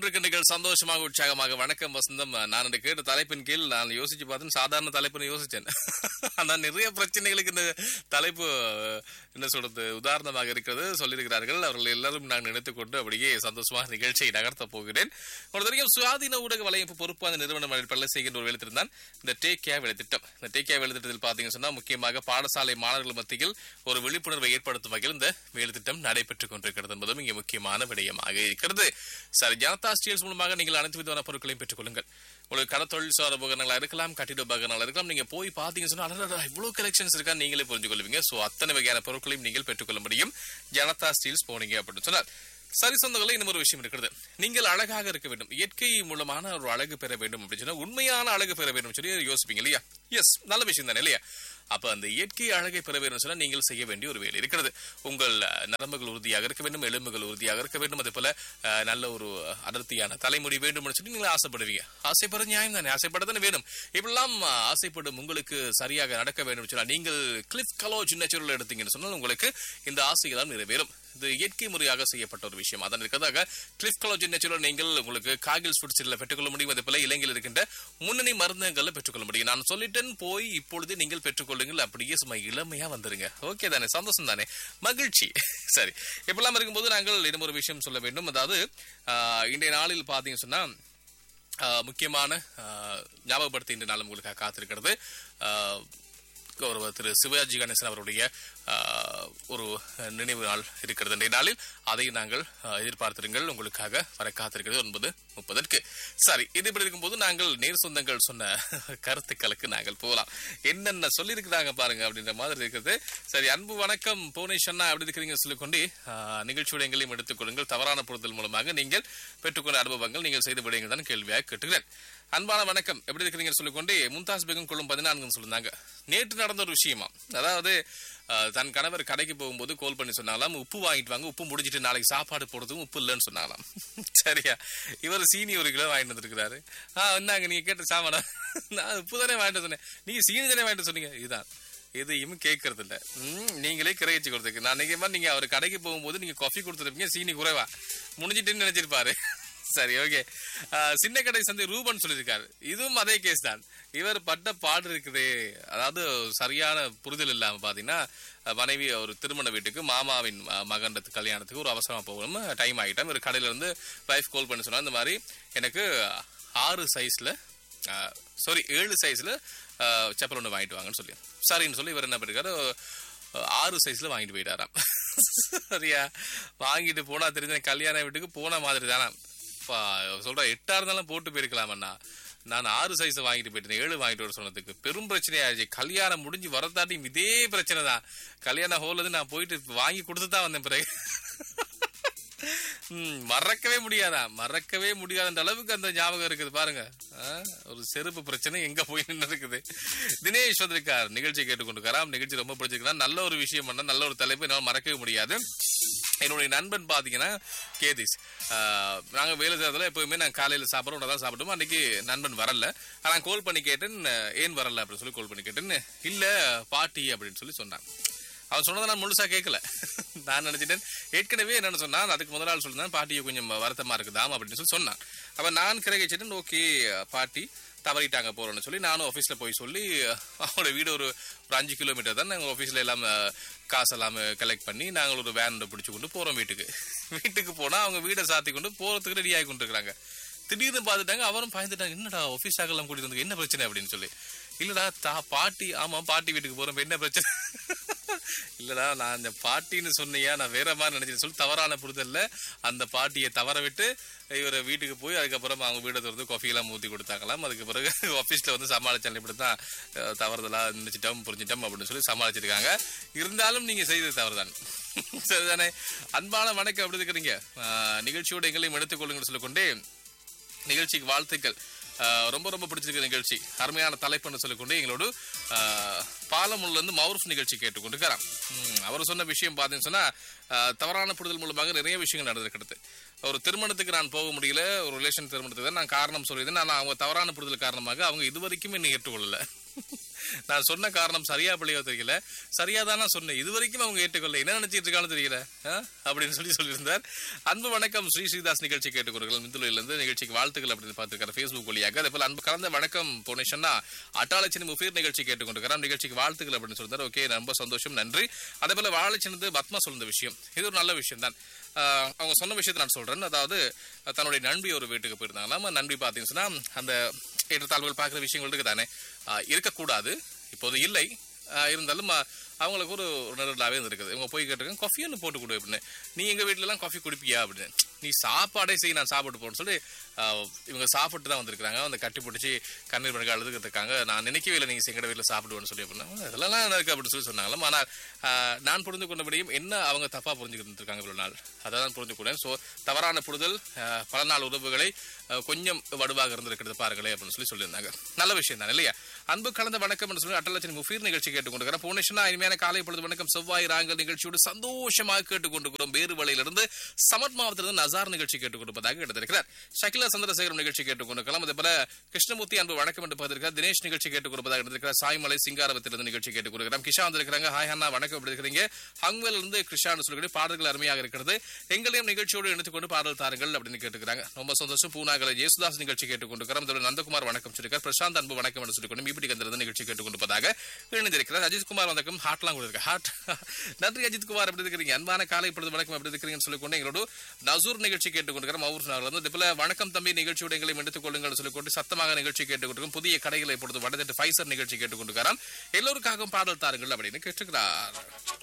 கேட்டுக்கொண்டிருக்கின்றீர்கள் சந்தோஷமாக உற்சாகமாக வணக்கம் வசந்தம் நான் இந்த கேட்ட தலைப்பின் கீழ் நான் யோசிச்சு பார்த்தேன் சாதாரண தலைப்புன்னு யோசிச்சேன் ஆனா நிறைய பிரச்சனைகளுக்கு இந்த தலைப்பு என்ன சொல்றது உதாரணமாக இருக்கிறது சொல்லியிருக்கிறார்கள் அவர்கள் எல்லாரும் நான் நினைத்துக் கொண்டு அப்படியே சந்தோஷமாக நிகழ்ச்சியை நகர்த்த போகிறேன் ஒரு தெரியும் சுயாதீன ஊடக வலையமைப்பு பொறுப்பான நிறுவனம் பல செய்கின்ற ஒரு வேலைத்திட்டம் இந்த டேக் கேர் வேலைத்திட்டம் இந்த டேக் கேர் வேலைத்திட்டத்தில் பார்த்தீங்கன்னு சொன்னா முக்கியமாக பாடசாலை மாணவர்கள் மத்தியில் ஒரு விழிப்புணர்வை ஏற்படுத்தும் வகையில் இந்த வேலைத்திட்டம் நடைபெற்றுக் கொண்டிருக்கிறது என்பதும் இங்கே முக்கியமான விடயமாக இருக்கிறது சரி ஜனதா ஸ்டீல்ஸ் மூலமாக நீங்கள் அனைத்து விதமான பொருட்களையும் பெற்றுக் கொள்ளுங்கள் உங்களுக்கு கடத்தொழில் சார் உபகரணங்களா இருக்கலாம் கட்டிட உபகரணங்களா இருக்கலாம் நீங்க போய் பாத்தீங்கன்னு சொன்னா அடடா, இவ்வளவு கலெக்ஷன்ஸ் இருக்கா நீங்களே புரிஞ்சு கொள்வீங்க சோ அத்தனை வகையான பொருட்களையும் நீங்கள் பெற்றுக்கொள்ள முடியும் ஜனதா ஸ்டீல்ஸ் போனீங்க அப்படின்னு சொன்னார் சரி சொந்தங்களே இன்னும் ஒரு விஷயம் இருக்கிறது நீங்கள் அழகாக இருக்க வேண்டும் இயற்கை மூலமான ஒரு அழகு பெற வேண்டும் அப்படின்னு சொன்னா உண்மையான அழகு பெற வேண்டும் சொல்லி யோசிப்பீங்க இல்லையா எஸ் நல்ல விஷயம் தானே இல்லையா அப்ப அந்த இயற்கை அழகை பெற வேண்டும் சொன்னா நீங்கள் செய்ய வேண்டிய ஒரு வேலை இருக்கிறது உங்கள் அஹ், நரம்புகள் உறுதியாக இருக்க வேண்டும் எலும்புகள் உறுதியாக இருக்க வேண்டும் அதே போல அஹ், நல்ல ஒரு அடர்த்தியான தலைமுடி வேண்டும் சொல்லி நீங்கள் ஆசைப்படுவீங்க ஆசைப்பட நியாயம் தானே ஆசைப்பட தானே வேணும் இப்படிலாம் அஹ், ஆசைப்படும் உங்களுக்கு சரியாக நடக்க வேண்டும் சொன்னா நீங்கள் கிளிஃப் கலோ சின்ன சுருள் எடுத்தீங்கன்னு சொன்னால் உங்களுக்கு இந்த ஆசைகளால் நிறைவேறும் இது இயற்கை முறையாக செய்யப்பட்ட ஒரு விஷயம் அதன் இருக்கிறதாக கிளிஃப் கலோஜின் நேச்சுரல் நீங்கள் உங்களுக்கு காகில்ஸ் ஃபுட்ஸில் பெற்றுக்கொள்ள முடியும் அதே போல இலங்கையில் இருக்கின்ற முன்னணி மருந்துகளில் பெற்றுக்கொள்ள முடியும் நான் சொல்லிட்டேன் போய் இப்பொழுது நீங்கள் பெற்றுக்கொள்ளுங்கள் அப்படியே சும்மா இளமையா வந்துருங்க ஓகே தானே சந்தோஷம் தானே மகிழ்ச்சி சரி இப்பெல்லாம் இருக்கும்போது நாங்கள் இன்னும் ஒரு விஷயம் சொல்ல வேண்டும் அதாவது ஆஹ், இன்றைய நாளில் பார்த்தீங்கன்னு சொன்னா ஆஹ், முக்கியமான ஆஹ், ஞாபகப்படுத்தி இன்று நாள் உங்களுக்காக காத்திருக்கிறது ஆஹ், கௌரவ திரு சிவாஜி கணேசன் அவருடைய ஆஹ், ஒரு நினைவு நாள் இருக்கிறது இன்றைய நாளில் அதை நாங்கள் ஆஹ், எதிர்பார்த்திருங்கள் உங்களுக்காக வர காத்திருக்கிறது ஒன்பது முப்பதற்கு சரி இது இப்படி இருக்கும்போது நாங்கள் நேர் சொந்தங்கள் சொன்ன கருத்துக்களுக்கு நாங்கள் போகலாம் என்னென்ன சொல்லியிருக்கிறாங்க பாருங்க அப்படின்ற மாதிரி இருக்குது சரி அன்பு வணக்கம் புவனேஷ் அண்ணா எப்படி இருக்கிறீங்க சொல்லிக்கொண்டு ஆஹ், நிகழ்ச்சியோட எங்களையும் எடுத்துக்கொள்ளுங்கள் தவறான பொருத்தல் மூலமாக நீங்கள் பெற்றுக்கொண்ட அனுபவங்கள் நீங்கள் செய்த விடயங்கள் தான் கேள்வியாக கேட்டுக்கிறேன் அன்பான வணக்கம் எப்படி இருக்கிறீங்கன்னு சொல்லிக்கொண்டு மும்தாஸ் பேகம் கொள்ளும் பதினான்குன்னு சொல்லியிருந்தாங்க நேற்று நடந்த ஒரு விஷயமா அதாவது அஹ், தன் கணவர் கடைக்கு போகும்போது கால் பண்ணி சொன்னாலாம் உப்பு வாங்கிட்டு வாங்க உப்பு முடிஞ்சிட்டு நாளைக்கு சாப்பாடு போடுறதுக்கும் உப்பு இல்லைன்னு சொன்னாலாம் சரியா இவர் சீனி ஒரு கிலோ வாங்கிட்டு வந்திருக்கிறாரு ஆ இந்தாங்க நீங்க கேட்ட சாமானா நான் உப்பு தானே வாங்கிட்டு சொன்னேன் நீங்க சீனி தானே வாங்கிட்டு சொன்னீங்க இதுதான் எதையும் கேட்கறது இல்ல ம், நீங்களே கிரகிச்சு கொடுத்துருக்கு நான் நினைக்கிற மாதிரி நீங்க அவர் கடைக்கு போகும்போது நீங்க காஃபி கொடுத்துருப்பீங்க சீனி குறைவா முடிஞ்சிட்டுன்னு நினைச்சிருப்பாரு சரி ஓகே சின்ன கடை சந்தை ரூபன் சொல்லியிருக்காரு இதுவும் அதே கேஸ் தான் இவர் பட்ட பாடு இருக்குது அதாவது சரியான புரிதல் இல்லாம பாத்தீங்கன்னா அஹ், மனைவி ஒரு திருமண வீட்டுக்கு மாமாவின் அஹ், மகன்றது கல்யாணத்துக்கு ஒரு அவசரமா போகணும் டைம் ஆகிட்டோம் ஒரு கடையில இருந்து வைஃப் கால் பண்ணி சொன்னா இந்த மாதிரி எனக்கு ஆறு சைஸ்ல சாரி ஏழு சைஸ்ல செப்பல் ஒன்று வாங்கிட்டு வாங்கன்னு சொல்லி சரின்னு சொல்லி இவர் என்ன பண்ணிருக்காரு அஹ், ஆறு சைஸ்ல வாங்கிட்டு போயிட்டாராம் சரியா வாங்கிட்டு போனா தெரிஞ்ச கல்யாண வீட்டுக்கு போன மாதிரி தானா பா, சொல்ற எட்டா இருந்தாலும் போட்டு போயிருக்கலாமண்ணா நான் ஆறு சைஸ் வாங்கிட்டு போயிட்டேன் ஏழு வாங்கிட்டு வர சொன்னதுக்கு பெரும் பிரச்சனையாச்சு கல்யாணம் முடிஞ்சு வரதாட்டியும் இதே பிரச்சனை தான் கல்யாண ஹோல் இருந்து நான் போயிட்டு வாங்கி கொடுத்து தான் வந்தேன் பிறகு ம், மறக்கவே முடியாதா மறக்கவே முடியாதுன்ற அளவுக்கு அந்த ஞாபகம் இருக்குது பாருங்க ஆ, ஒரு செருப்பு பிரச்சனை எங்க போய் நின்று இருக்குது தினேஷ் வந்திருக்கார் நிகழ்ச்சி கேட்டுக்கொண்டிருக்காராம் நிகழ்ச்சி ரொம்ப பிடிச்சிருக்கா நல்ல ஒரு விஷயம் பண்ண நல்ல ஒரு தலைப்பு என்னால் மறக்கவே முடியாது என்னுடைய நண்பன் பாத்தீங்கன்னா கேதிஸ் ஆஹ், நாங்க வேலை செய்யறதுல எப்பவுமே நான் காலையில சாப்பிடுறோம் உடனே தான் சாப்பிடுவோம் அன்னைக்கு நண்பன் வரல ஆனா கால் பண்ணி கேட்டேன் ஏன் வரல அப்படின்னு சொல்லி கால் பண்ணி கேட்டேன் இல்ல பாட்டி அப்படின்னு சொல்லி சொன்னான் அவன் சொன்னதை நான் முழுசா கேட்கல நான் நினைச்சிட்டேன் ஏற்கனவே என்னன்னு சொன்னான் அதுக்கு முதல் நாள் சொல்லிருந்தான் பாட்டியை கொஞ்சம் வருத்தமா இருக்குதாம் அப்படின்னு சொல்லி சொன்னான் அப்ப நான் கிரகிச்சிட்டேன் ஓகே பாட்டி தவறிட்டாங்க போறோம்னு சொல்லி நானும் ஆஃபீஸில் போய் சொல்லி அவங்களோட வீடு ஒரு ஒரு அஞ்சு கிலோமீட்டர் தான் நாங்கள் ஆஃபீஸில் எல்லாம் அஹ், காசெல்லாம் கலெக்ட் பண்ணி நாங்கள் ஒரு வேன் பிடிச்சி கொண்டு போகிறோம் வீட்டுக்கு வீட்டுக்கு போனால் அவங்க வீடை சாத்தி கொண்டு போகிறதுக்கு ரெடி ஆகி கொண்டு இருக்கிறாங்க திடீர்னு பார்த்துட்டாங்க அவரும் பயந்துட்டாங்க என்னடா ஆஃபீஸ் ஆகலாம் கூட்டிட்டு வந்து என்ன பிரச்சனை அப்படின்னு சொல்லி இல்லடா தா பாட்டி ஆமா பாட்டி வீட்டுக்கு போறோம் இப்ப என்ன பிரச்சனை இல்லடா நான் அந்த பாட்டின்னு சொன்னியா நான் வேற மாதிரி நினைச்சேன் சொல்லி தவறான புரிதல்ல அந்த பாட்டியை தவற விட்டு இவரை வீட்டுக்கு போய் அதுக்கப்புறம் அவங்க வீடை திறந்து காஃபி எல்லாம் ஊத்தி கொடுத்தாங்களாம் அதுக்கு பிறகு ஆபீஸ்ல வந்து சமாளிச்சாலும் இப்படித்தான் அஹ், தவறுதலா நினைச்சிட்டோம் புரிஞ்சிட்டோம் அப்படின்னு சொல்லி சமாளிச்சிருக்காங்க இருந்தாலும் நீங்க செய்தது தவறுதான் சரிதானே அன்பான வணக்கம் எப்படி இருக்கிறீங்க அஹ், நிகழ்ச்சியோட எங்களையும் எடுத்துக்கொள்ளுங்கன்னு சொல்லிக்கொண்டே நிகழ்ச்சிக்கு வாழ்த்துக்கள் ஆஹ் ரொம்ப ரொம்ப பிடிச்சிருக்க நிகழ்ச்சி அருமையான தலைப்புன்னு சொல்லிக்கொண்டு எங்களோட ஆஹ், பாலமுள்ள இருந்து மௌரூஃப் நிகழ்ச்சி கேட்டுக்கொண்டிருக்கிறார் ம், அவர் சொன்ன விஷயம் பார்த்தீங்கன்னு சொன்னா ஆஹ், தவறான புரிதல் மூலமாக நிறைய விஷயங்கள் நடந்திருக்கிறது ஒரு திருமணத்துக்கு நான் போக முடியல ஒரு ரிலேஷன் திருமணத்துக்கு தான் நான் காரணம் சொல்லியிருந்தேன் நான் அவங்க தவறான புரிதல் காரணமாக அவங்க இதுவரைக்கும் என்னை ஏற்றுக்கொள்ளல நான் சொன்ன காரணம் சரியா பிள்ளையோ தெரியல சரியா தான் நான் சொன்னேன் இது வரைக்கும் அவங்க ஏற்றுக்கொள்ள என்ன நினைச்சிட்டு இருக்கான்னு தெரியல ஆ? அப்படின்னு சொல்லி சொல்லியிருந்தார் அன்பு வணக்கம் ஸ்ரீ ஸ்ரீதாஸ் நிகழ்ச்சி கேட்டுக்கொடுங்கள் மிந்துலையிலிருந்து நிகழ்ச்சிக்கு வாழ்த்துக்கள் அப்படின்னு பார்த்துருக்காரு ஃபேஸ்புக் வழியாக அதே போல அன்பு கலந்த வணக்கம் போனேஷன்னா அட்டாளச்சின் முஃபீர் நிகழ்ச்சி கேட்டுக்கொண்டிருக்கிறார் நிகழ்ச்சிக்கு வாழ்த்துக்கள் அப்படின்னு சொல்லியிருந்தார் ஓகே ரொம்ப சந்தோஷம் நன்றி அதே போல வாழைச்சினது பத்மா சொல்லுந்த விஷயம் இது ஒரு நல்ல விஷயம் தான் ஆஹ் அவங்க சொன்ன விஷயத்தை நான் சொல்றேன் அதாவது தன்னுடைய நண்பி ஒரு வீட்டுக்கு போயிருந்தாங்களாம் நண்பி பார்த்தீங்கன்னு சொன்னா அந்த ஏற்றத்தாழ்வுகள் பார்க்குற விஷயங்கள் இருக்கு தானே ஆஹ் இருக்கக்கூடாது இப்போது இல்லை ஆஹ் இருந்தாலும் ஆஹ் அவங்களுக்கு ஒரு நெருடாவே இருந்திருக்குது இவங்க போய் கேட்டிருக்காங்க காஃபி ஒன்று போட்டு கொடு அப்படின்னு நீ எங்க வீட்ல எல்லாம் காஃபி குடிப்பியா அப்படின்னு நீ சாப்பாடே செய் நான் சாப்பிட்டு போன்னு சொல்லி ஆஹ் இவங்க சாப்பிட்டு தான் வந்திருக்காங்க அந்த கட்டி பிடிச்சி கண்ணீர் மணிக்கு அழுதுகிட்டு இருக்காங்க நான் நினைக்கவே இல்லை நீங்க எங்கட வீட்டில் சாப்பிடுவேன்னு சொல்லி அப்படின்னா இதெல்லாம் இருக்கு அப்படின்னு சொல்லி சொன்னாங்களும் ஆனால் ஆஹ் நான் புரிந்து கொண்டபடியும் என்ன அவங்க தப்பா புரிஞ்சுக்கிட்டு இருக்காங்க இவ்வளவு நாள் அதான் புரிந்து கொண்டேன் ஸோ தவறான புரிதல் ஆஹ் பல நாள் உறவுகளை ஆஹ் கொஞ்சம் வடுவாக இருந்திருக்கிறது பாருங்களே அப்படின்னு சொல்லி சொல்லியிருந்தாங்க நல்ல விஷயம் தான் இல்லையா அன்பு கலந்த வணக்கம் என்று சொல்லி அட்டலட்சணி முஃபீர் நிகழ்ச்சி கேட்டுக்கொண்டிருக்கிறேன் புவனேஸ்வரா இனிமையான காலை பொழுது வணக்கம் செவ்வாய் ராங்கல் நிகழ்ச்சியோடு சந்தோஷமாக கேட்டுக்கொண்டிருக்கிறோம் வேறுவலையிலிருந்து சமத் மாவட்டத்திலிருந்து நசார் நிகழ்ச்சி கேட்டுக்கொண்டிருப்பதாக எடுத்திருக்கிறார் ஷகிலா சந்திரசேகரம் நிகழ்ச்சி கேட்டுக்கொண்டிருக்கலாம் அதே போல கிருஷ்ணமூர்த்தி அன்பு வணக்கம் என்று பார்த்திருக்கார் தினேஷ் நிகழ்ச்சி கேட்டுக்கொடுப்பதாக எடுத்திருக்கிறார் சாய்மலை சிங்காரவத்திலிருந்து நிகழ்ச்சி கேட்டுக்கொண்டிருக்கிறோம் கிஷா வந்திருக்கிறாங்க ஹாய் ஹண்ணா வணக்கம் எப்படி இருக்கிறீங்க ஹங்வேல் இருந்து கிருஷ்ணான்னு சொல்லி பாடல்கள் அருமையாக இருக்கிறது எங்களையும் நிகழ்ச்சியோடு இணைத்துக்கொண்டு பாடல் தாருங்கள் அப்படின்னு கேட்டுக்கிறாங்க ரொம்ப சந்தோஷம் பூனாகலை ஜேசுதாஸ் நிகழ்ச்சி கேட்டுக்கொண்டிருக்கிறோம் அதோட நந்தகுமார் வணக்கம் சொல்லியிருக்கார் பிரசாந்த் அன்பு வணக்கம் என்று சொல்லிக்கொண்டு மீபிடி கந்திலிருந்து நிகழ்ச்சி கேட்டுக்கொண்டிருப்பதாக இணைந்திருக்கிறார் அஜித் குமார் வந்தக்கும் ஹாட்லாம் கொடுத்துருக்கு ஹாட் நன்றி அஜித் குமார் எப்படி இருக்கிறீங்க அன்பான காலை பொழுது வணக்கம் எப்படி இருக்கிறீங்கன்னு சொல்லிக்கொண்டு எங்களோட நசூர் நிகழ்ச்சி கேட்டுக்கொண்டிருக்கிறோம் மவுர் நகர்ல இருந்து இதே போல வணக்கம் தம்பி நிகழ்ச்சியோட எங்களையும் எடுத்துக் கொள்ளுங்கள் சொல்லிக்கொண்டு சத்தமாக நிகழ்ச்சி கேட்டுக்கொண்டிருக்கும் புதிய கடைகளை பொறுத்து வடதட்டு ஃபைசர் நிகழ்ச்சி கேட்டுக்கொண்டிருக்கிறார் எல்லோருக்காகவும் பாடல் தாருங்கள் அப்படின்னு கேட்டுக்கிறார்